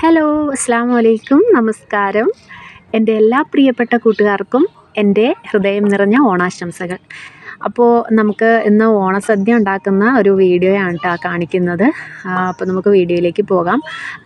hello അസ്സാം വലൈക്കും നമസ്കാരം എൻ്റെ എല്ലാ പ്രിയപ്പെട്ട കൂട്ടുകാർക്കും എൻ്റെ ഹൃദയം നിറഞ്ഞ ഓണാശംസകൾ അപ്പോൾ നമുക്ക് ഇന്ന് ഓണസദ്യ ഉണ്ടാക്കുന്ന ഒരു വീഡിയോയാണ് കേട്ടോ കാണിക്കുന്നത് ആ, അപ്പോൾ നമുക്ക് വീഡിയോയിലേക്ക് പോകാം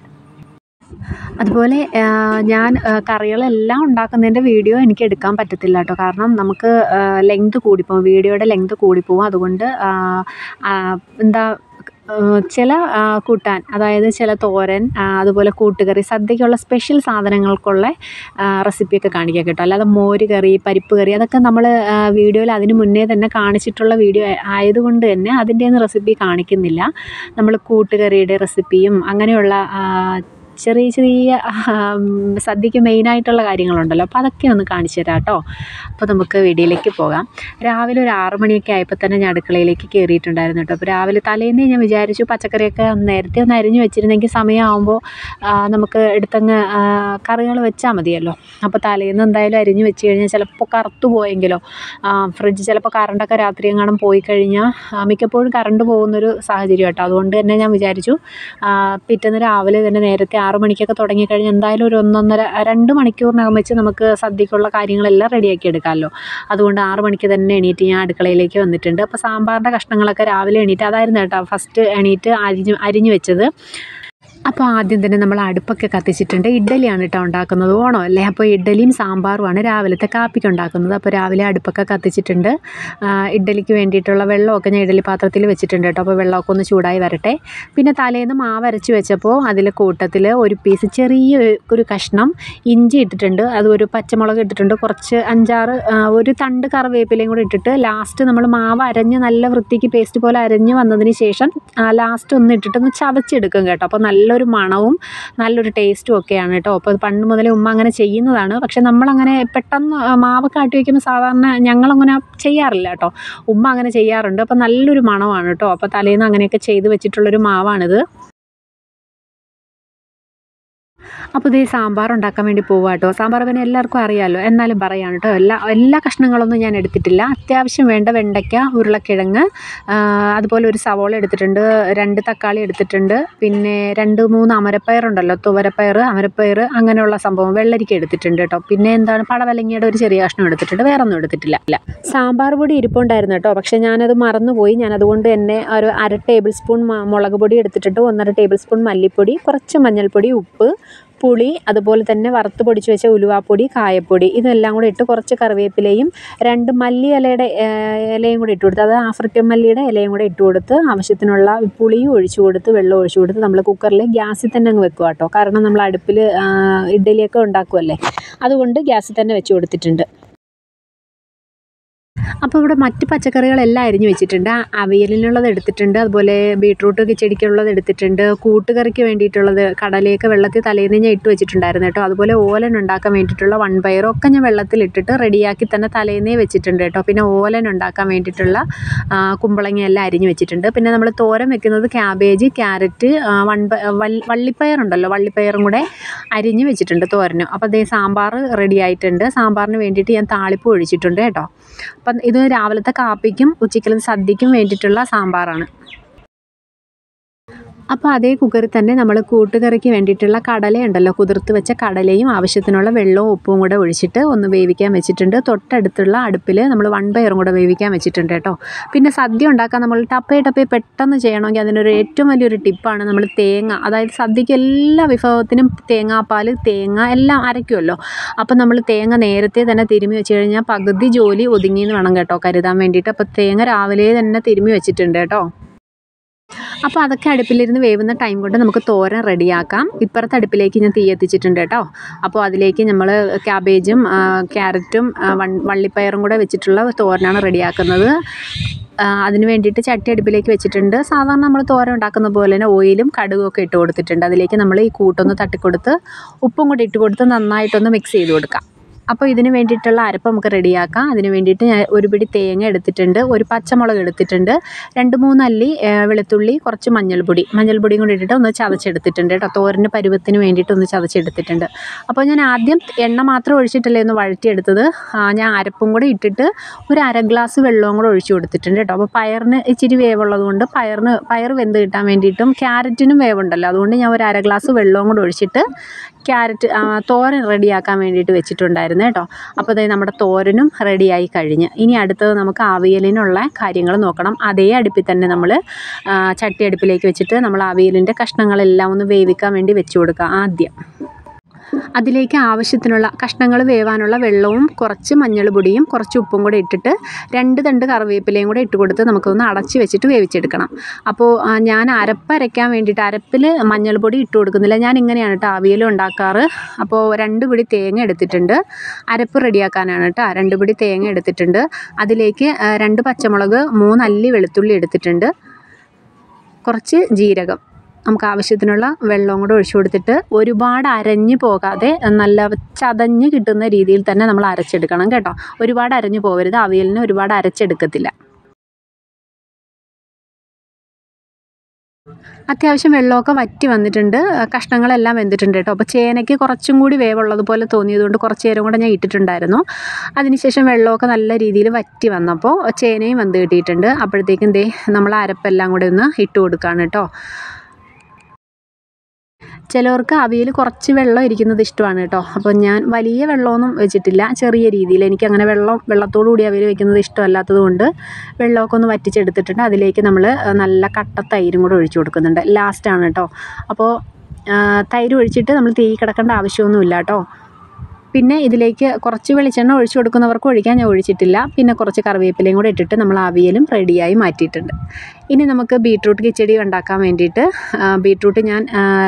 അതുപോലെ ആ, ഞാൻ ആ, കറികളെല്ലാം ഉണ്ടാക്കുന്നതിൻ്റെ വീഡിയോ എനിക്ക് എടുക്കാൻ പറ്റത്തില്ല കേട്ടോ കാരണം നമുക്ക് ലെങ്ത് കൂടിപ്പോകും വീഡിയോയുടെ ലെങ്ത് കൂടിപ്പോകും അതുകൊണ്ട് ആ, ആ, എന്താ ആ, ചില ആ, കൂട്ടാൻ അതായത് ചില തോരൻ ആ, അതുപോലെ കൂട്ടുകറി സദ്യക്കുള്ള സ്പെഷ്യൽ സാധനങ്ങൾക്കുള്ള ആ, റെസിപ്പിയൊക്കെ കാണിക്കാം കേട്ടോ അല്ലാതെ മോര് കറി പരിപ്പ് കറി അതൊക്കെ നമ്മൾ വീഡിയോയിൽ അതിന് മുന്നേ തന്നെ കാണിച്ചിട്ടുള്ള വീഡിയോ ആയതുകൊണ്ട് തന്നെ അതിൻ്റെയൊന്നും റെസിപ്പി കാണിക്കുന്നില്ല നമ്മൾ കൂട്ടുകറിയുടെ റെസിപ്പിയും അങ്ങനെയുള്ള ആ, ചെറിയ ചെറിയ ആം, സദ്യക്ക് മെയിനായിട്ടുള്ള കാര്യങ്ങളുണ്ടല്ലോ അപ്പോൾ അതൊക്കെ ഒന്ന് കാണിച്ചു തരാം കേട്ടോ അപ്പോൾ നമുക്ക് വീഡിയോയിലേക്ക് പോകാം രാവിലെ ഒരു ആറ് മണിയൊക്കെ ആയപ്പോൾ തന്നെ ഞാൻ അടുക്കളയിലേക്ക് കയറിയിട്ടുണ്ടായിരുന്നു കേട്ടോ അപ്പോൾ രാവിലെ തലേന്നേ ഞാൻ വിചാരിച്ചു പച്ചക്കറിയൊക്കെ നേരത്തെ ഒന്ന് അരിഞ്ഞു വെച്ചിരുന്നെങ്കിൽ സമയമാകുമ്പോൾ നമുക്ക് എടുത്തങ്ങ് കറികൾ വെച്ചാൽ മതിയല്ലോ അപ്പോൾ തലേന്ന് എന്തായാലും അരിഞ്ഞു വെച്ച് കഴിഞ്ഞാൽ ചിലപ്പോൾ കറുത്തു പോയെങ്കിലോ ഫ്രിഡ്ജ് ചിലപ്പോൾ കറണ്ടൊക്കെ രാത്രി എങ്ങാനും പോയി കഴിഞ്ഞാൽ ആ, മിക്കപ്പോഴും കറണ്ട് പോകുന്നൊരു സാഹചര്യം കേട്ടോ അതുകൊണ്ട് തന്നെ ഞാൻ വിചാരിച്ചു ആ, പിറ്റേന്ന് രാവിലെ തന്നെ നേരത്തെ ആറ് മണിക്കൊക്കെ തുടങ്ങിക്കഴിഞ്ഞാൽ എന്തായാലും ഒരു ഒന്നൊന്നര രണ്ട് മണിക്കൂറിനകം വെച്ച് നമുക്ക് സദ്യക്കുള്ള കാര്യങ്ങളെല്ലാം റെഡിയാക്കി എടുക്കാമല്ലോ അതുകൊണ്ട് ആറ് മണിക്ക് തന്നെ എണീറ്റ് ഞാൻ അടുക്കളയിലേക്ക് വന്നിട്ടുണ്ട് അപ്പോൾ സാമ്പാറിൻ്റെ കഷ്ണങ്ങളൊക്കെ രാവിലെ എണീറ്റ് അതായിരുന്നു കേട്ടോ ഫസ്റ്റ് എണീറ്റ് അരിഞ്ഞ് അരിഞ്ഞു വെച്ചത് അപ്പോൾ ആദ്യം തന്നെ നമ്മൾ അടുപ്പൊക്കെ കത്തിച്ചിട്ടുണ്ട് ഇഡ്ഡലിയാണ് കേട്ടോ ഉണ്ടാക്കുന്നത് ഓണം അല്ലേ അപ്പോൾ ഇഡ്ഡലിയും സാമ്പാറുമാണ് രാവിലത്തെ കാപ്പിക്ക് ഉണ്ടാക്കുന്നത് അപ്പോൾ രാവിലെ അടുപ്പൊക്കെ കത്തിച്ചിട്ടുണ്ട് ആ, ഇഡ്ഡലിക്ക് വേണ്ടിയിട്ടുള്ള വെള്ളമൊക്കെ ഞാൻ ഇഡ്ഡലി പാത്രത്തിൽ വെച്ചിട്ടുണ്ട് കേട്ടോ അപ്പോൾ വെള്ളമൊക്കെ ഒന്ന് ചൂടായി വരട്ടെ പിന്നെ തലേന്ന് മാവ് അരച്ച് വെച്ചപ്പോൾ അതിൽ കൂട്ടത്തിൽ ഒരു പീസ് ചെറിയ ഒരു കഷ്ണം ഇഞ്ചി ഇട്ടിട്ടുണ്ട് അത് ഒരു പച്ചമുളക് ഇട്ടിട്ടുണ്ട് കുറച്ച് അഞ്ചാറ് ആ, ഒരു തണ്ട് കറിവേപ്പിലയും കൂടി ഇട്ടിട്ട് ലാസ്റ്റ് നമ്മൾ മാവ് അരഞ്ഞ് നല്ല വൃത്തിക്ക് പേസ്റ്റ് പോലെ അരഞ്ഞ് വന്നതിന് ശേഷം ലാസ്റ്റ് ഒന്ന് ഇട്ടിട്ട് ഒന്ന് ചതച്ചെടുക്കും കേട്ടോ അപ്പോൾ നല്ലൊരു മണവും നല്ലൊരു ടേസ്റ്റും ഒക്കെയാണ് കേട്ടോ അപ്പോൾ അത് പണ്ട് മുതലേ ഉമ്മ അങ്ങനെ ചെയ്യുന്നതാണ് പക്ഷെ നമ്മളങ്ങനെ പെട്ടെന്ന് ആ, മാവ് കാട്ടി വയ്ക്കുമ്പോൾ സാധാരണ ഞങ്ങളങ്ങനെ ചെയ്യാറില്ല കേട്ടോ ഉമ്മ അങ്ങനെ ചെയ്യാറുണ്ട് അപ്പോൾ നല്ലൊരു മണമാണ് കേട്ടോ അപ്പോൾ തലേന്ന് അങ്ങനെയൊക്കെ ചെയ്ത് വെച്ചിട്ടുള്ളൊരു മാവാണിത് അപ്പോൾ ഇതേ സാമ്പാർ ഉണ്ടാക്കാൻ വേണ്ടി പോവുക കേട്ടോ സാമ്പാർ പിന്നെ എല്ലാവർക്കും അറിയാമല്ലോ എന്നാലും പറയാം കേട്ടോ എല്ലാ എല്ലാ കഷ്ണങ്ങളൊന്നും ഞാൻ എടുത്തിട്ടില്ല അത്യാവശ്യം വേണ്ട വെണ്ടയ്ക്ക ഉരുളക്കിഴങ്ങ് ആ, അതുപോലെ ഒരു സവോള എടുത്തിട്ടുണ്ട് രണ്ട് തക്കാളി എടുത്തിട്ടുണ്ട് പിന്നെ രണ്ട് മൂന്ന് അമരപ്പയറുണ്ടല്ലോ തുവരപ്പയർ അമരപ്പയർ അങ്ങനെയുള്ള സംഭവം വെള്ളരിക്ക എടുത്തിട്ടുണ്ട് കേട്ടോ പിന്നെ എന്താണ് പടവലങ്ങയുടെ ഒരു ചെറിയ കഷ്ണം എടുത്തിട്ടുണ്ട് വേറെ ഒന്നും എടുത്തിട്ടില്ല ഇല്ല സാമ്പാർ പൊടി ഇരിപ്പുണ്ടായിരുന്നു കേട്ടോ പക്ഷേ ഞാനത് മറന്നുപോയി ഞാൻ അതുകൊണ്ട് തന്നെ ഒരു അര ടേബിൾ സ്പൂൺ മ- മുളക് പൊടി എടുത്തിട്ടുണ്ട് ഒന്നര ടേബിൾ സ്പൂൺ മല്ലിപ്പൊടി കുറച്ച് മഞ്ഞൾപ്പൊടി ഉപ്പ് പുളി അതുപോലെ തന്നെ വറുത്ത് പൊടിച്ച് വെച്ച ഉലുവാപ്പൊടി കായപ്പൊടി ഇതെല്ലാം കൂടി ഇട്ട് കുറച്ച് കറിവേപ്പിലയും രണ്ട് മല്ലി ഇലയുടെ ഏഹ്, ഇലയും കൂടി ഇട്ട് കൊടുത്ത് അത് ആഫ്രിക്കൻ മല്ലിയുടെ ഇലയും കൂടി ഇട്ട് കൊടുത്ത് ആവശ്യത്തിനുള്ള പുളിയും ഒഴിച്ചു കൊടുത്ത് വെള്ളം ഒഴിച്ചു കൊടുത്ത് നമ്മൾ കുക്കറിൽ ഗ്യാസിൽ തന്നെ അങ്ങ് വെക്കുക കേട്ടോ കാരണം നമ്മൾ അടുപ്പിൽ ഇഡ്ഡലിയൊക്കെ ഉണ്ടാക്കുമല്ലേ അതുകൊണ്ട് ഗ്യാസിൽ തന്നെ വെച്ച് കൊടുത്തിട്ടുണ്ട് അപ്പോൾ ഇവിടെ മറ്റ് പച്ചക്കറികളെല്ലാം അരിഞ്ഞു വെച്ചിട്ടുണ്ട് ആ അവിയലിനുള്ളത് എടുത്തിട്ടുണ്ട് അതുപോലെ ബീട്രൂട്ട് കിച്ചടിക്കുള്ളത് എടുത്തിട്ടുണ്ട് കൂട്ടുകറിക്ക് വേണ്ടിയിട്ടുള്ളത് കടലയൊക്കെ വെള്ളത്തിൽ തലേന്ന് ഞാൻ ഇട്ട് വെച്ചിട്ടുണ്ടായിരുന്നു കേട്ടോ അതുപോലെ ഓലൻ ഉണ്ടാക്കാൻ വേണ്ടിയിട്ടുള്ള വൺപയറും ഒക്കെ ഞാൻ വെള്ളത്തിൽ ഇട്ടിട്ട് റെഡിയാക്കി തന്നെ തലേന്നേ വെച്ചിട്ടുണ്ട് കേട്ടോ പിന്നെ ഓലൻ ഉണ്ടാക്കാൻ വേണ്ടിയിട്ടുള്ള ആ, കുമ്പളങ്ങ എല്ലാം അരിഞ്ഞു വെച്ചിട്ടുണ്ട് പിന്നെ നമ്മൾ തോരൻ വെക്കുന്നത് ക്യാബേജ് ക്യാരറ്റ് ആ, വൺപ വൽ- വള്ളിപ്പയറുണ്ടല്ലോ വള്ളിപ്പയറും കൂടെ അരിഞ്ഞ് വെച്ചിട്ടുണ്ട് തോരനും അപ്പോൾ അതേ സാമ്പാർ റെഡി ആയിട്ടുണ്ട് സാമ്പാറിന് വേണ്ടിയിട്ട് ഞാൻ താളിപ്പ് ഒഴിച്ചിട്ടുണ്ട് കേട്ടോ അപ്പം ഇത് രാവിലത്തെ കാപ്പിക്കും ഉച്ചയ്ക്കലത്തെ സദ്യക്കും വേണ്ടിയിട്ടുള്ള സാമ്പാറാണ് അപ്പോൾ അതേ കുക്കറിൽ തന്നെ നമ്മൾ കൂട്ടുകറിക്ക് വേണ്ടിയിട്ടുള്ള കടലയുണ്ടല്ലോ കുതിർത്ത് വെച്ച കടലയും ആവശ്യത്തിനുള്ള വെള്ളവും ഉപ്പും കൂടെ ഒഴിച്ചിട്ട് ഒന്ന് വേവിക്കാൻ വെച്ചിട്ടുണ്ട് തൊട്ടടുത്തുള്ള അടുപ്പിൽ നമ്മൾ വൺപയറും കൂടെ വേവിക്കാൻ വെച്ചിട്ടുണ്ട് കേട്ടോ പിന്നെ സദ്യ ഉണ്ടാക്കാൻ നമ്മൾ ടപ്പേ ടപ്പേ പെട്ടെന്ന് ചെയ്യണമെങ്കിൽ അതിനൊരു ഏറ്റവും വലിയൊരു ടിപ്പാണ് നമ്മൾ തേങ്ങ അതായത് സദ്യക്ക് എല്ലാ വിഭവത്തിനും തേങ്ങാപ്പാൽ തേങ്ങ എല്ലാം അരയ്ക്കുമല്ലോ അപ്പോൾ നമ്മൾ തേങ്ങ നേരത്തെ തന്നെ തിരുമ്മി വെച്ച് കഴിഞ്ഞാൽ പകുതി ജോലി ഒതുങ്ങിയെന്ന് വേണം കേട്ടോ കരുതാൻ വേണ്ടിയിട്ട് അപ്പോൾ തേങ്ങ രാവിലെ തന്നെ തിരുമ്മി വെച്ചിട്ടുണ്ട് കേട്ടോ അപ്പോൾ അതൊക്കെ അടുപ്പിലിരുന്ന് വേവുന്ന ടൈം കൊണ്ട് നമുക്ക് തോരൻ റെഡിയാക്കാം ഇപ്പുറത്തെ അടുപ്പിലേക്ക് ഞാൻ തീ എത്തിച്ചിട്ടുണ്ട് കേട്ടോ അപ്പോൾ അതിലേക്ക് നമ്മൾ ക്യാബേജും ആ, ക്യാരറ്റും ആ, വൺ- വള്ളിപ്പയറും കൂടെ വെച്ചിട്ടുള്ള തോരനാണ് റെഡിയാക്കുന്നത് ആ, അതിന് വേണ്ടിയിട്ട് ചട്ടി അടുപ്പിലേക്ക് വെച്ചിട്ടുണ്ട് സാധാരണ നമ്മൾ തോരൻ ഉണ്ടാക്കുന്ന പോലെ തന്നെ ഓയിലും കടുകും ഒക്കെ ഇട്ട് കൊടുത്തിട്ടുണ്ട് അതിലേക്ക് നമ്മൾ ഈ കൂട്ടൊന്ന് തട്ടിക്കൊടുത്ത് ഉപ്പും കൂടി ഇട്ട് കൊടുത്ത് നന്നായിട്ടൊന്ന് മിക്സ് ചെയ്ത് കൊടുക്കാം അപ്പോൾ ഇതിന് വേണ്ടിയിട്ടുള്ള അരപ്പ് നമുക്ക് റെഡിയാക്കാം അതിന് വേണ്ടിയിട്ട് ഞാൻ ഒരു പിടി തേങ്ങ എടുത്തിട്ടുണ്ട് ഒരു പച്ചമുളക് എടുത്തിട്ടുണ്ട് രണ്ട് മൂന്ന് അല്ലി ആ, വെളുത്തുള്ളി കുറച്ച് മഞ്ഞൾപ്പൊടി മഞ്ഞൾപ്പൊടിയും കൂടി ഇട്ടിട്ട് ഒന്ന് ചതച്ചെടുത്തിട്ടുണ്ട് കേട്ടോ തോരൻ്റെ പരുവത്തിന് വേണ്ടിയിട്ട് ഒന്ന് ചതച്ചെടുത്തിട്ടുണ്ട് അപ്പോൾ ഞാൻ ആദ്യം എണ്ണ മാത്രം ഒഴിച്ചിട്ടല്ലേ ഒന്ന് വഴറ്റിയെടുത്തത് ആ, ഞാൻ അരപ്പും കൂടെ ഇട്ടിട്ട് ഒരു അര ഗ്ലാസ് വെള്ളവും കൂടെ ഒഴിച്ചു കൊടുത്തിട്ടുണ്ട് കേട്ടോ അപ്പോൾ പയറിന് ഇച്ചിരി വേവുള്ളത് കൊണ്ട് പയറിന് പയർ വെന്ത് കിട്ടാൻ വേണ്ടിയിട്ടും ക്യാരറ്റിനും വേവുണ്ടല്ലോ അതുകൊണ്ട് ഞാൻ ഒരു അര ഗ്ലാസ് വെള്ളവും കൂടെ ഒഴിച്ചിട്ട് ക്യാരറ്റ് ആ, തോരൻ റെഡിയാക്കാൻ വേണ്ടിയിട്ട് വെച്ചിട്ടുണ്ടായിരുന്നു കേട്ടോ അപ്പോൾ ദേ നമ്മുടെ തോരനും റെഡിയായി കഴിഞ്ഞ് ഇനി അടുത്തത് നമുക്ക് അവിയലിനുള്ള കാര്യങ്ങൾ നോക്കണം അതേ അടുപ്പിൽ തന്നെ നമ്മൾ ചട്ടി അടുപ്പിലേക്ക് വെച്ചിട്ട് നമ്മൾ അവിയലിൻ്റെ കഷ്ണങ്ങളെല്ലാം ഒന്ന് വേവിക്കാൻ വേണ്ടി വെച്ച് കൊടുക്കുക ആദ്യം അതിലേക്ക് ആവശ്യത്തിനുള്ള കഷ്ണങ്ങൾ വേവാനുള്ള വെള്ളവും കുറച്ച് മഞ്ഞൾ പൊടിയും കുറച്ച് ഉപ്പും കൂടെ ഇട്ടിട്ട് രണ്ട് തണ്ട് കറിവേപ്പിലയും കൂടെ ഇട്ട് കൊടുത്ത് നമുക്കൊന്ന് അടച്ച് വെച്ചിട്ട് വേവിച്ചെടുക്കണം അപ്പോൾ ആ, ഞാൻ അരപ്പരയ്ക്കാൻ വേണ്ടിയിട്ട് അരപ്പിൽ മഞ്ഞൾപ്പൊടി ഇട്ട് കൊടുക്കുന്നില്ല ഞാൻ ഇങ്ങനെയാണ് കേട്ടോ അവിയൽ ഉണ്ടാക്കാറ് അപ്പോൾ രണ്ട് പിടി തേങ്ങ എടുത്തിട്ടുണ്ട് അരപ്പ് റെഡിയാക്കാനാണ് കേട്ടോ രണ്ട് പിടി തേങ്ങ എടുത്തിട്ടുണ്ട് അതിലേക്ക് ആ, രണ്ട് പച്ചമുളക് മൂന്ന് അല്ലി വെളുത്തുള്ളി എടുത്തിട്ടുണ്ട് കുറച്ച് ജീരകം നമുക്ക് ആവശ്യത്തിനുള്ള വെള്ളവും കൂടെ ഒഴിച്ചു കൊടുത്തിട്ട് ഒരുപാട് അരഞ്ഞു പോകാതെ നല്ല ചതഞ്ഞ് കിട്ടുന്ന രീതിയിൽ തന്നെ നമ്മൾ അരച്ചെടുക്കണം കേട്ടോ ഒരുപാട് അരഞ്ഞു പോകരുത് അവിയലിന് ഒരുപാട് അരച്ചെടുക്കത്തില്ല അത്യാവശ്യം വെള്ളമൊക്കെ വറ്റി വന്നിട്ടുണ്ട് കഷ്ണങ്ങളെല്ലാം വെന്തിട്ടുണ്ട് കേട്ടോ അപ്പോൾ ചേനയ്ക്ക് കുറച്ചും കൂടി വേവുള്ളതുപോലെ തോന്നിയതുകൊണ്ട് കുറച്ച് നേരം കൂടെ ഞാൻ ഇട്ടിട്ടുണ്ടായിരുന്നു അതിനുശേഷം വെള്ളമൊക്കെ നല്ല രീതിയിൽ വറ്റി വന്നപ്പോൾ ചേനയും വെന്ത് കിട്ടിയിട്ടുണ്ട് അപ്പോഴത്തേക്കും ദേ നമ്മൾ അരപ്പെല്ലാം കൂടെ ഒന്ന് ഇട്ട് കൊടുക്കുകയാണ് കേട്ടോ ചിലവർക്ക് അവിയൽ കുറച്ച് വെള്ളം ഇരിക്കുന്നത് ഇഷ്ടമാണ് കേട്ടോ അപ്പോൾ ഞാൻ വലിയ വെള്ളമൊന്നും വെച്ചിട്ടില്ല ചെറിയ രീതിയിൽ എനിക്ക് അങ്ങനെ വെള്ളം വെള്ളത്തോടു കൂടി അവിയൽ വെക്കുന്നത് ഇഷ്ടമല്ലാത്തത് കൊണ്ട് വെള്ളമൊക്കെ ഒന്ന് വറ്റിച്ചെടുത്തിട്ടുണ്ട് അതിലേക്ക് നമ്മൾ നല്ല കട്ട തൈരും കൂടെ ഒഴിച്ചു കൊടുക്കുന്നുണ്ട് ലാസ്റ്റാണ് കേട്ടോ അപ്പോൾ ആ, തൈര് ഒഴിച്ചിട്ട് നമ്മൾ തീ കിടക്കേണ്ട ആവശ്യമൊന്നുമില്ല കേട്ടോ പിന്നെ ഇതിലേക്ക് കുറച്ച് വെളിച്ചെണ്ണ ഒഴിച്ചു കൊടുക്കുന്നവർക്ക് ഒഴിക്കാൻ ഞാൻ ഒഴിച്ചിട്ടില്ല പിന്നെ കുറച്ച് കറിവേപ്പിലയും കൂടെ ഇട്ടിട്ട് നമ്മൾ അവിയലും റെഡിയായി മാറ്റിയിട്ടുണ്ട് ഇനി നമുക്ക് ബീട്രൂട്ട് കിച്ചടി ഉണ്ടാക്കാൻ വേണ്ടിയിട്ട് ആ, ബീട്രൂട്ട് ഞാൻ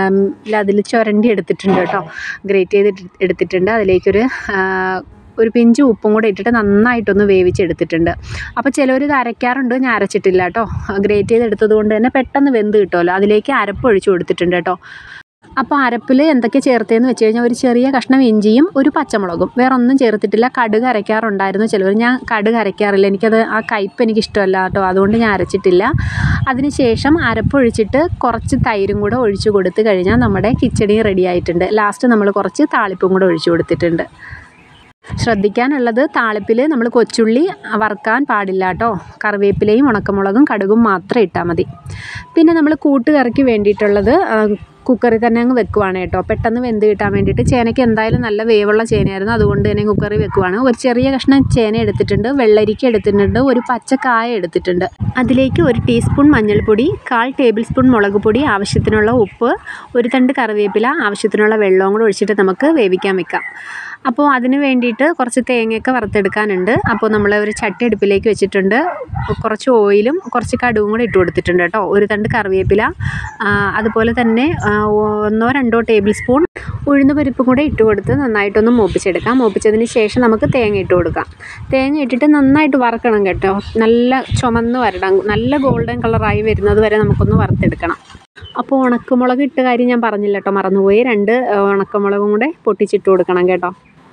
അതിൽ ചുരണ്ടി എടുത്തിട്ടുണ്ട് കേട്ടോ ഗ്രേറ്റ് ചെയ്ത് എടുത്തിട്ടുണ്ട് അതിലേക്കൊരു ആ, ഒരു പിഞ്ച് ഉപ്പും കൂടെ ഇട്ടിട്ട് നന്നായിട്ടൊന്ന് വേവിച്ചെടുത്തിട്ടുണ്ട് അപ്പോൾ ചിലവർ ഇത് അരയ്ക്കാറുണ്ട് ഞാൻ അരച്ചിട്ടില്ല കേട്ടോ ഗ്രേറ്റ് ചെയ്ത് എടുത്തത് കൊണ്ട് തന്നെ പെട്ടെന്ന് വെന്ത് കിട്ടുമല്ലോ അതിലേക്ക് അരപ്പ് ഒഴിച്ചു കൊടുത്തിട്ടുണ്ട് കേട്ടോ അപ്പോൾ അരപ്പിൽ എന്തൊക്കെ ചേർത്തതെന്ന് വെച്ച് കഴിഞ്ഞാൽ ഒരു ചെറിയ കഷ്ണം ഇഞ്ചിയും ഒരു പച്ചമുളകും വേറെ ഒന്നും ചേർത്തിട്ടില്ല കടുക് അരയ്ക്കാറുണ്ടായിരുന്നു ചിലവർ ഞാൻ കടുക് അരയ്ക്കാറില്ല എനിക്കത് ആ കയ്പ്പ് എനിക്ക് ഇഷ്ടമല്ല കേട്ടോ അതുകൊണ്ട് ഞാൻ അരച്ചിട്ടില്ല അതിനുശേഷം അരപ്പൊഴിച്ചിട്ട് കുറച്ച് തൈരും കൂടെ ഒഴിച്ചു കൊടുത്ത് കഴിഞ്ഞാൽ നമ്മുടെ കിച്ചടി റെഡി ആയിട്ടുണ്ട് ലാസ്റ്റ് നമ്മൾ കുറച്ച് താളിപ്പും കൂടെ ഒഴിച്ചു കൊടുത്തിട്ടുണ്ട് ശ്രദ്ധിക്കാനുള്ളത് താളിപ്പിൽ നമ്മൾ കൊച്ചുള്ളി വറുക്കാൻ പാടില്ല കേട്ടോ കറിവേപ്പിലയും ഉണക്കമുളകും കടുകും മാത്രം ഇട്ടാൽ മതി പിന്നെ നമ്മൾ കൂട്ടുകറിക്ക് വേണ്ടിയിട്ടുള്ളത് ആ, കുക്കറിൽ തന്നെ അങ്ങ് വെക്കുവാണ് കേട്ടോ പെട്ടെന്ന് വെന്ത് കിട്ടാൻ വേണ്ടിയിട്ട് ചേനയ്ക്ക് എന്തായാലും നല്ല വേവുള്ള ചേനയായിരുന്നു അതുകൊണ്ട് തന്നെ കുക്കറിൽ വെക്കുവാണ് ഒരു ചെറിയ കഷ്ണം ചേന എടുത്തിട്ടുണ്ട് വെള്ളരിക്ക എടുത്തിട്ടുണ്ട് ഒരു പച്ചക്കായ എടുത്തിട്ടുണ്ട് അതിലേക്ക് ഒരു ടീസ്പൂൺ മഞ്ഞൾപ്പൊടി കാൽ ടേബിൾ സ്പൂൺ മുളക് പൊടി ആവശ്യത്തിനുള്ള ഉപ്പ് ഒരു തണ്ട് കറിവേപ്പില ആവശ്യത്തിനുള്ള വെള്ളവും കൂടെ ഒഴിച്ചിട്ട് നമുക്ക് വേവിക്കാൻ വെക്കാം അപ്പോൾ അതിന് വേണ്ടിയിട്ട് കുറച്ച് തേങ്ങയൊക്കെ വറുത്തെടുക്കാനുണ്ട് അപ്പോൾ നമ്മൾ ഒരു ചട്ടി അടുപ്പിലേക്ക് വെച്ചിട്ടുണ്ട് കുറച്ച് ഓയിലും കുറച്ച് കടുവും കൂടെ ഇട്ട് കൊടുത്തിട്ടുണ്ട് കേട്ടോ ഒരു തണ്ട് കറിവേപ്പില ആ, അതുപോലെ തന്നെ ആ, ഒന്നോ രണ്ടോ ടേബിൾ സ്പൂൺ ഉഴുന്ന് പരിപ്പും കൂടെ ഇട്ട് കൊടുത്ത് നന്നായിട്ടൊന്ന് മൂപ്പിച്ചെടുക്കാം മൂപ്പിച്ചതിന് ശേഷം നമുക്ക് തേങ്ങ ഇട്ട് കൊടുക്കാം തേങ്ങ ഇട്ടിട്ട് നന്നായിട്ട് വറക്കണം കേട്ടോ നല്ല ചുമന്ന് വരണം നല്ല ഗോൾഡൻ കളറായി വരുന്നത് വരെ നമുക്കൊന്ന് വറുത്തെടുക്കണം അപ്പോൾ ഉണക്കമുളക് ഇട്ട കാര്യം ഞാൻ പറഞ്ഞില്ല കേട്ടോ മറന്നുപോയി രണ്ട് ആ, ഉണക്കമുളകും കൂടെ പൊട്ടിച്ചിട്ട് കൊടുക്കണം കേട്ടോ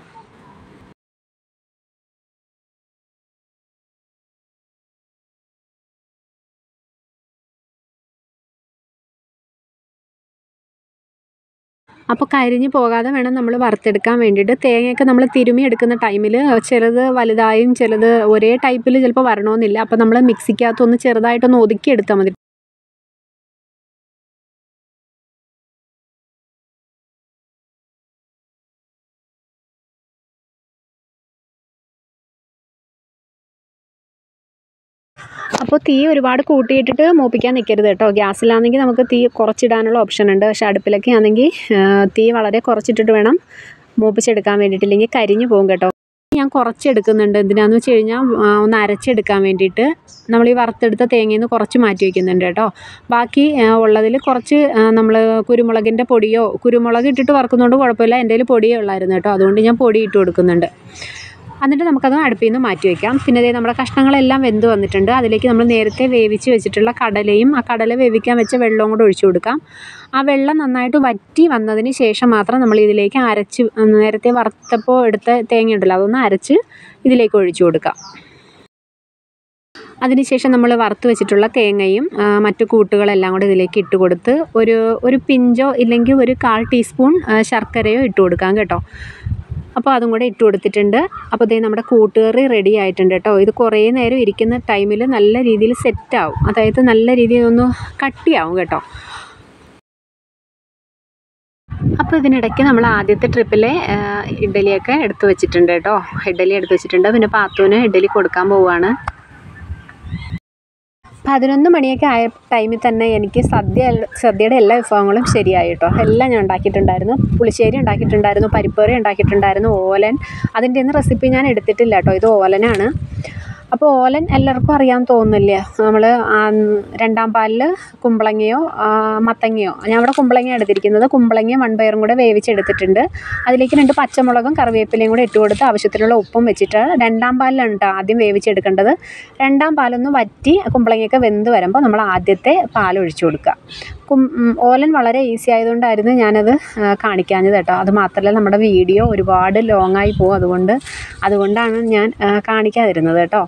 അപ്പോൾ കരിഞ്ഞ് പോകാതെ വേണം നമ്മൾ വറുത്തെടുക്കാൻ വേണ്ടിയിട്ട് തേങ്ങയൊക്കെ നമ്മൾ തിരുമി എടുക്കുന്ന ടൈമിൽ ചിലത് വലുതായും ചിലത് ഒരേ ടൈപ്പിൽ ചിലപ്പോൾ വരണമെന്നില്ല അപ്പോൾ നമ്മൾ മിക്സിക്കകത്തൊന്ന് ചെറുതായിട്ടൊന്ന് ഒതുക്കി എടുത്താൽ മതി അപ്പോൾ തീ ഒരുപാട് കൂട്ടിയിട്ടിട്ട് മൂപ്പിക്കാൻ നിൽക്കരുത് കേട്ടോ ഗ്യാസിലാണെങ്കിൽ നമുക്ക് തീ കുറച്ചിടാനുള്ള ഓപ്ഷൻ ഉണ്ട് പക്ഷേ അടുപ്പിലൊക്കെ ആണെങ്കിൽ ആ, തീ വളരെ കുറച്ചിട്ടിട്ട് വേണം മൂപ്പിച്ചെടുക്കാൻ വേണ്ടിയിട്ട് ഇല്ലെങ്കിൽ കരിഞ്ഞു പോകും കേട്ടോ ഞാൻ കുറച്ചെടുക്കുന്നുണ്ട് എന്തിനാന്ന് വെച്ച് കഴിഞ്ഞാൽ ആ, ഒന്ന് അരച്ചെടുക്കാൻ വേണ്ടിയിട്ട് നമ്മൾ ഈ വറുത്തെടുത്ത തേങ്ങയിൽ നിന്ന് കുറച്ച് മാറ്റി വയ്ക്കുന്നുണ്ട് കേട്ടോ ബാക്കി ഉള്ളതിൽ കുറച്ച് നമ്മൾ കുരുമുളകിൻ്റെ പൊടിയോ കുരുമുളക് ഇട്ടിട്ട് വറുക്കുന്നതുകൊണ്ട് കുഴപ്പമില്ല എൻ്റെ കയ്യിൽ പൊടിയേ ഉള്ളായിരുന്നു കേട്ടോ അതുകൊണ്ട് ഞാൻ പൊടി ഇട്ട് കൊടുക്കുന്നുണ്ട് എന്നിട്ട് നമുക്കത് അടുപ്പിൽ നിന്ന് മാറ്റി വയ്ക്കാം പിന്നെ ദേ നമ്മുടെ കഷ്ണങ്ങളെല്ലാം വെന്ത് വന്നിട്ടുണ്ട് അതിലേക്ക് നമ്മൾ നേരത്തെ വേവിച്ച് വെച്ചിട്ടുള്ള കടലയും ആ കടല വേവിക്കാൻ വെച്ച വെള്ളവും കൂടെ ഒഴിച്ചു കൊടുക്കാം ആ വെള്ളം നന്നായിട്ട് വറ്റി വന്നതിന് ശേഷം മാത്രം നമ്മൾ ഇതിലേക്ക് അരച്ച് നേരത്തെ വറുത്തപ്പോൾ എടുത്ത തേങ്ങ ഉണ്ടല്ലോ അതൊന്ന് അരച്ച് ഇതിലേക്ക് ഒഴിച്ചു കൊടുക്കാം അതിനുശേഷം നമ്മൾ വറുത്ത് വെച്ചിട്ടുള്ള തേങ്ങയും ആ, മറ്റു കൂട്ടുകളെല്ലാം കൂടെ ഇതിലേക്ക് ഇട്ട് കൊടുത്ത് ഒരു ഒരു പിഞ്ചോ ഇല്ലെങ്കിൽ ഒരു കാൽ ടീസ്പൂൺ ആ, ശർക്കരയോ ഇട്ട് കൊടുക്കാം കേട്ടോ അപ്പോൾ അതും കൂടെ ഇട്ട് കൊടുത്തിട്ടുണ്ട് അപ്പോൾ ദേ നമ്മുടെ കൂട്ടുകറി റെഡി ആയിട്ടുണ്ട് കേട്ടോ ഇത് കുറേ നേരം ഇരിക്കുന്ന ടൈമിൽ നല്ല രീതിയിൽ സെറ്റാവും അതായത് നല്ല രീതിയിൽ ഒന്ന് കട്ടിയാവും കേട്ടോ അപ്പോൾ ഇതിനിടയ്ക്ക് നമ്മൾ ആദ്യത്തെ ട്രിപ്പിലെ ആ, ഇഡ്ഡലിയൊക്കെ എടുത്ത് വെച്ചിട്ടുണ്ട് കേട്ടോ ഇഡ്ഡലി എടുത്ത് വെച്ചിട്ടുണ്ട് പിന്നെ പാത്തുവിന് ഇഡ്ഡലി കൊടുക്കാൻ പോവുകയാണ് പതിനൊന്ന് മണിയൊക്കെ ആയ ടൈമിൽ തന്നെ എനിക്ക് സദ്യ സദ്യയുടെ എല്ലാ വിഭവങ്ങളും ശരിയായി കേട്ടോ എല്ലാം ഞാൻ ഉണ്ടാക്കിയിട്ടുണ്ടായിരുന്നു പുളിശ്ശേരി ഉണ്ടാക്കിയിട്ടുണ്ടായിരുന്നു പരിപ്പേറി ഉണ്ടാക്കിയിട്ടുണ്ടായിരുന്നു ഓലൻ അതിൻ്റെ ഒന്നും റെസിപ്പി ഞാൻ എടുത്തിട്ടില്ല കേട്ടോ ഇത് ഓലനാണ് അപ്പോൾ ഓലൻ എല്ലാവർക്കും അറിയാൻ തോന്നുന്നില്ലേ നമ്മൾ രണ്ടാം പാലിൽ കുമ്പളങ്ങയോ ആ, മത്തങ്ങയോ ഞാൻ ഇവിടെ കുമ്പളങ്ങ എടുത്തിരിക്കുന്നത് കുമ്പളങ്ങയും വൺപയറും കൂടെ വേവിച്ചെടുത്തിട്ടുണ്ട് അതിലേക്ക് രണ്ട് പച്ചമുളകും കറിവേപ്പിലയും കൂടെ ഇട്ട് കൊടുത്ത് ആവശ്യത്തിനുള്ള ഉപ്പും വെച്ചിട്ട് രണ്ടാം പാലിലാണ് കേട്ടോ ആദ്യം വേവിച്ചെടുക്കേണ്ടത് രണ്ടാം പാലൊന്ന് വറ്റി കുമ്പളങ്ങയൊക്കെ വെന്ത് വരുമ്പോൾ നമ്മൾ ആദ്യത്തെ പാൽ ഒഴിച്ചു കൊടുക്കുക കും ഉം, ഓലൻ വളരെ ഈസി ആയതുകൊണ്ടായിരുന്നു ഞാനത് ആ, കാണിക്കാഞ്ഞത് കേട്ടോ അത് മാത്രമല്ല നമ്മുടെ വീഡിയോ ഒരുപാട് ലോങ് ആയി പോകും അതുകൊണ്ട് അതുകൊണ്ടാണ് ഞാൻ ആ, കാണിക്കാതിരുന്നത് കേട്ടോ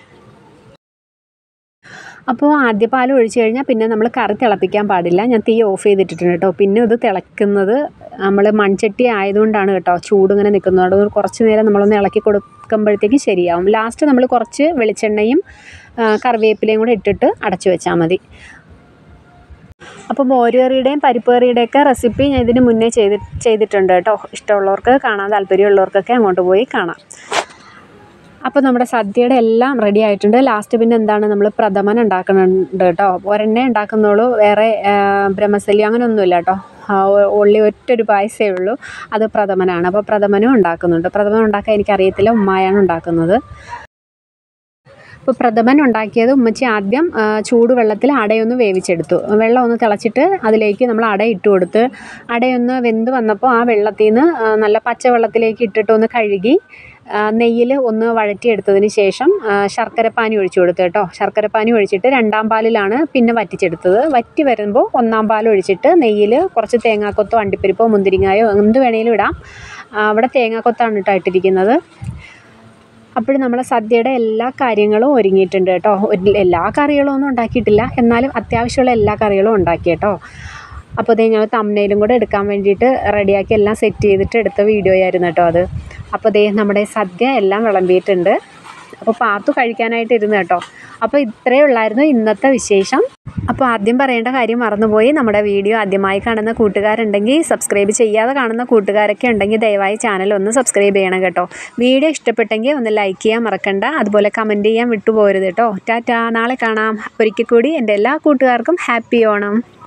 അപ്പോൾ ആദ്യ പാൽ ഒഴിച്ച് കഴിഞ്ഞാൽ പിന്നെ നമ്മൾ കറി തിളപ്പിക്കാൻ പാടില്ല ഞാൻ തീ ഓഫ് ചെയ്തിട്ടിട്ടുണ്ട് കേട്ടോ പിന്നെ ഇത് തിളക്കുന്നത് നമ്മൾ മൺചട്ടി ആയതുകൊണ്ടാണ് കേട്ടോ ചൂട് ഇങ്ങനെ നിൽക്കുന്നത് അതുകൊണ്ട് കുറച്ച് നേരം നമ്മളൊന്ന് ഇളക്കി കൊടുക്കുമ്പോഴത്തേക്ക് ശരിയാവും ലാസ്റ്റ് നമ്മൾ കുറച്ച് വെളിച്ചെണ്ണയും ആ, കറിവേപ്പിലയും കൂടെ ഇട്ടിട്ട് അടച്ചു വെച്ചാൽ മതി അപ്പോൾ മോരുകറിയുടെയും പരിപ്പ് കറിയുടെയൊക്കെ റെസിപ്പി ഞാൻ ഇതിന് മുന്നേ ചെയ്തി ചെയ്തിട്ടുണ്ട് കേട്ടോ ഇഷ്ടമുള്ളവർക്ക് കാണാൻ താല്പര്യമുള്ളവർക്കൊക്കെ അങ്ങോട്ട് പോയി കാണാം അപ്പോൾ നമ്മുടെ സദ്യയുടെ എല്ലാം റെഡി ആയിട്ടുണ്ട് ലാസ്റ്റ് പിന്നെ എന്താണ് നമ്മൾ പ്രഥമൻ ഉണ്ടാക്കുന്നുണ്ട് കേട്ടോ ഒരെണ്ണേ ഉണ്ടാക്കുന്നുള്ളൂ വേറെ ആ, ബ്രഹ്മസലി അങ്ങനെയൊന്നുമില്ല കേട്ടോ ഉള്ളി ഒറ്റൊരു പായസമേ ഉള്ളൂ അത് പ്രഥമനാണ് അപ്പോൾ പ്രഥമനും ഉണ്ടാക്കുന്നുണ്ട് പ്രഥമൻ ഉണ്ടാക്കാൻ എനിക്കറിയത്തില്ല ഉമ്മായാണ് ഉണ്ടാക്കുന്നത് അപ്പോൾ പ്രഥമൻ ഉണ്ടാക്കിയത് ഉമ്മച്ചി ആദ്യം ആ, ചൂടുവെള്ളത്തിൽ അടയൊന്ന് വേവിച്ചെടുത്തു വെള്ളം ഒന്ന് തിളച്ചിട്ട് അതിലേക്ക് നമ്മൾ അട ഇട്ട് കൊടുത്ത് അടയൊന്ന് വെന്ത് വന്നപ്പോൾ ആ വെള്ളത്തിൽ നിന്ന് ആ, നല്ല പച്ചവെള്ളത്തിലേക്ക് ഇട്ടിട്ട് ഒന്ന് കഴുകി നെയ്യിൽ ഒന്ന് വഴറ്റിയെടുത്തതിന് ശേഷം ആ, ശർക്കരപ്പാനി ഒഴിച്ചു കൊടുത്തു കേട്ടോ ശർക്കരപ്പാനി ഒഴിച്ചിട്ട് രണ്ടാം പാലിലാണ് പിന്നെ വറ്റിച്ചെടുത്തത് വറ്റി വരുമ്പോൾ ഒന്നാം പാൽ ഒഴിച്ചിട്ട് നെയ്യിൽ കുറച്ച് തേങ്ങാക്കൊത്തോ അണ്ടിപ്പരിപ്പോ മുന്തിരിങ്ങായോ എന്ത് വേണേലും ഇടാം ആ, അവിടെ തേങ്ങാക്കൊത്താണ് കേട്ടോ ഇട്ടിരിക്കുന്നത് അപ്പോഴും നമ്മളെ സദ്യയുടെ എല്ലാ കാര്യങ്ങളും ഒരുങ്ങിയിട്ടുണ്ട് കേട്ടോ ഒരു- എല്ലാ കറികളും ഒന്നും ഉണ്ടാക്കിയിട്ടില്ല എന്നാലും അത്യാവശ്യമുള്ള എല്ലാ കറികളും ഉണ്ടാക്കി കേട്ടോ അപ്പോൾ അതേ ഞാൻ തമ്മനയിലും കൂടെ എടുക്കാൻ വേണ്ടിയിട്ട് റെഡിയാക്കി എല്ലാം സെറ്റ് ചെയ്തിട്ട് എടുത്ത വീഡിയോ ആയിരുന്നു കേട്ടോ അത് അപ്പോൾ ദേ നമ്മുടെ സദ്യ എല്ലാം വിളമ്പിയിട്ടുണ്ട് അപ്പോൾ പാത്തു കഴിക്കാനായിട്ട് ഇരുന്ന് കേട്ടോ അപ്പോൾ ഇത്രയേ ഉള്ളായിരുന്നു ഇന്നത്തെ വിശേഷം അപ്പോൾ ആദ്യം പറയേണ്ട കാര്യം മറന്നുപോയി നമ്മുടെ വീഡിയോ ആദ്യമായി കാണുന്ന കൂട്ടുകാരുണ്ടെങ്കിൽ സബ്സ്ക്രൈബ് ചെയ്യാതെ കാണുന്ന കൂട്ടുകാരൊക്കെ ഉണ്ടെങ്കിൽ ദയവായി ചാനൽ ഒന്ന് സബ്സ്ക്രൈബ് ചെയ്യണം കേട്ടോ വീഡിയോ ഇഷ്ടപ്പെട്ടെങ്കിൽ ഒന്ന് ലൈക്ക് ചെയ്യാൻ മറക്കണ്ട അതുപോലെ കമൻറ്റ് ചെയ്യാൻ വിട്ടുപോകരുത് കേട്ടോ ടാറ്റാ നാളെ കാണാം ഒരിക്കൽ കൂടി എൻ്റെ എല്ലാ കൂട്ടുകാർക്കും ഹാപ്പി ഓണം